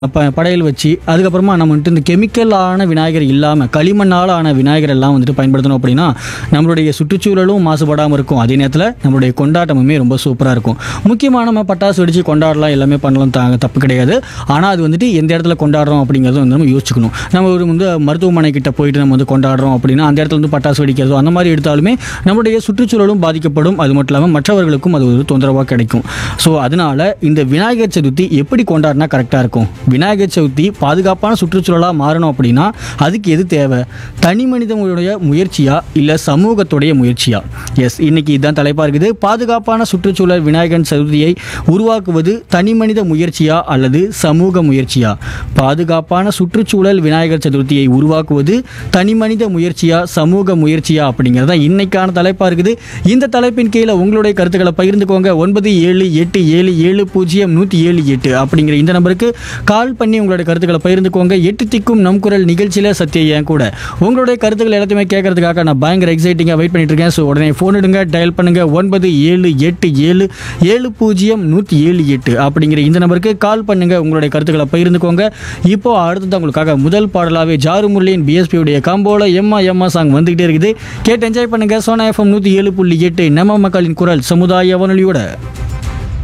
ப படையல் வச்சு அதுக்கப்புறமா நம்ம வந்துட்டு இந்த கெமிக்கலான விநாயகர் இல்லாமல் களிமண்ணால் ஆன விநாயகர் எல்லாம் வந்துட்டு பயன்படுத்தணும் அப்படின்னா நம்மளுடைய சுற்றுச்சூழலும் மாசுபடாமல் இருக்கும் அதே நேரத்தில் நம்மளுடைய கொண்டாட்டமுமே ரொம்ப சூப்பராக இருக்கும் முக்கியமாக நம்ம பட்டாசு வெடித்து கொண்டாடலாம் எல்லாமே பண்ணலாம் த தப்பு கிடையாது ஆனால் அது வந்துட்டு எந்த இடத்துல கொண்டாடுறோம் அப்படிங்கிறத வந்து நம்ம யோசிச்சுக்கணும் நம்ம ஒரு வந்து மருத்துவமனை கிட்ட போயிட்டு நம்ம வந்து கொண்டாடுறோம் அப்படின்னா அந்த இடத்துல வந்து பட்டாசு வெடிக்கிறதோ அந்த மாதிரி எடுத்தாலுமே நம்மளுடைய சுற்றுச்சூழலும் பாதிக்கப்படும் அது மட்டும் இல்லாமல் மற்றவர்களுக்கும் அது ஒரு தொந்தரவாக கிடைக்கும் ஸோ அதனால இந்த விநாயகர் சதுர்த்தி எப்படி கொண்டாடினா கரெக்டாக இருக்கும் விநாயகர் சதுர்த்தி பாதுகாப்பான சுற்றுச்சூழலாக மாறணும் அப்படின்னா அதுக்கு எது தேவை தனி மனிதனுடைய முயற்சியா இல்லை சமூகத்துடைய முயற்சியா எஸ் இன்னைக்கு இதுதான் தலைப்பாக இருக்குது பாதுகாப்பான சுற்றுச்சூழல் விநாயகர் சதுர்த்தியை உருவாக்குவது தனி மனித முயற்சியா அல்லது சமூக முயற்சியா பாதுகாப்பான சுற்றுச்சூழல் விநாயகர் சதுர்த்தியை உருவாக்குவது தனி மனித முயற்சியா சமூக முயற்சியா அப்படிங்கிறது தான் இன்னைக்கான தலைப்பாக இருக்குது இந்த தலைப்பின் கீழே உங்களுடைய கருத்துக்களை பகிர்ந்துக்கோங்க ஒன்பது ஏழு எட்டு ஏழு ஏழு பூஜ்ஜியம் நூற்றி ஏழு எட்டு அப்படிங்கிற இந்த நம்பருக்கு கால் பண்ணி உங்களுடைய கருத்துக்களை பகிர்ந்துக்கோங்க எட்டு திக்கும் நம் குரல் நிகழ்ச்சியில் சத்திய என் கூட உங்களுடைய கருத்துக்கள் எல்லாத்தையுமே கேட்கறதுக்காக நான் பயங்கர எக்ஸைட்டிங்காக வெயிட் பண்ணிட்டு இருக்கேன் ஸோ உடனே ஃபோன் எடுங்க டயல் பண்ணுங்க ஒன்பது ஏழு எட்டு ஏழு ஏழு பூஜ்ஜியம் நூற்றி ஏழு எட்டு அப்படிங்கிற இந்த நம்பருக்கு கால் பண்ணுங்க உங்களுடைய கருத்துக்களை பகிர்ந்துக்கோங்க இப்போ அடுத்தது உங்களுக்காக முதல் பாடலாகவே ஜாரு முரளியின் பிஎஸ்பியுடைய காம்போல எம்மா எம்மா சாங் வந்துகிட்டே இருக்குது கேட்டு என்ஜாய் பண்ணுங்க சோனா எஃப்எம் நூற்றி ஏழு புள்ளி எட்டு நம்ம மக்களின் குரல் சமுதாய வானொலியோட